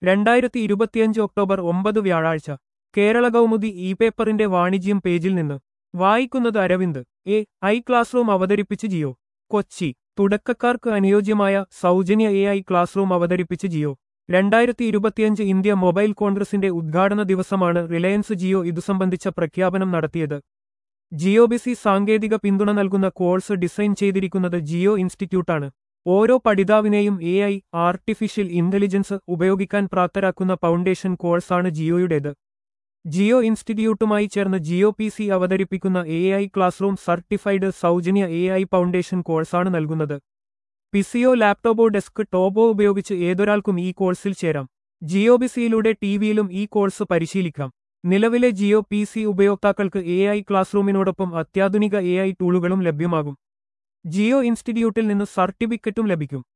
രണ്ടായിരത്തി ഇരുപത്തിയഞ്ച് ഒക്ടോബർ ഒമ്പത് വ്യാഴാഴ്ച കേരള കൗമുദി ഇ പേപ്പറിന്റെ വാണിജ്യം പേജിൽ നിന്ന് വായിക്കുന്നത് Aravind A I class room അവതരിപ്പിച്ച് ജിയോ കൊച്ചി തുടക്കക്കാർക്ക് അനുയോജ്യമായ സൗജന്യ എ ഐ ക്ലാസ് റൂം അവതരിപ്പിച്ച് ജിയോ രണ്ടായിരത്തി ഇരുപത്തിയഞ്ച് ഇന്ത്യ മൊബൈൽ കോൺഗ്രസിന്റെ ഉദ്ഘാടന ദിവസമാണ് റിലയൻസ് ജിയോ ഇതു സംബന്ധിച്ച പ്രഖ്യാപനം നടത്തിയത് ജിയോബിസി സാങ്കേതിക പിന്തുണ നൽകുന്ന കോഴ്സ് ഡിസൈൻ ചെയ്തിരിക്കുന്നത് ജിയോ ഇൻസ്റ്റിറ്റ്യൂട്ടാണ് ഓരോ പഠിതാവിനെയും എ ഐ ആർട്ടിഫിഷ്യൽ ഇന്റലിജൻസ് ഉപയോഗിക്കാൻ പ്രാപ്തരാക്കുന്ന ഫൗണ്ടേഷൻ കോഴ്സാണ് ജിയോയുടേത് ജിയോ ഇൻസ്റ്റിറ്റ്യൂട്ടുമായി ചേർന്ന് ജിയോ പി സി അവതരിപ്പിക്കുന്ന A I class room certified സൗജന്യ എ ഐ ഫൗണ്ടേഷൻ കോഴ്സാണ് നൽകുന്നത് പിസിയോ ലാപ്ടോപ്പോ ഡെസ്ക് ടോപ്പോ ഉപയോഗിച്ച് ഏതൊരാൾക്കും ഈ കോഴ്സിൽ ചേരാം ജിയോ ബിസിയിലൂടെ ടിവിയിലും ഈ കോഴ്സ് പരിശീലിക്കാം നിലവിലെ ജിയോ പി സി ഉപയോക്താക്കൾക്ക് എ ഐ ക്ലാസ് റൂമിനോടൊപ്പം അത്യാധുനിക എ ഐ ടൂളുകളും ലഭ്യമാകും ജിയോ ഇൻസ്റ്റിറ്റ്യൂട്ടിൽ നിന്ന് സർട്ടിഫിക്കറ്റും ലഭിക്കും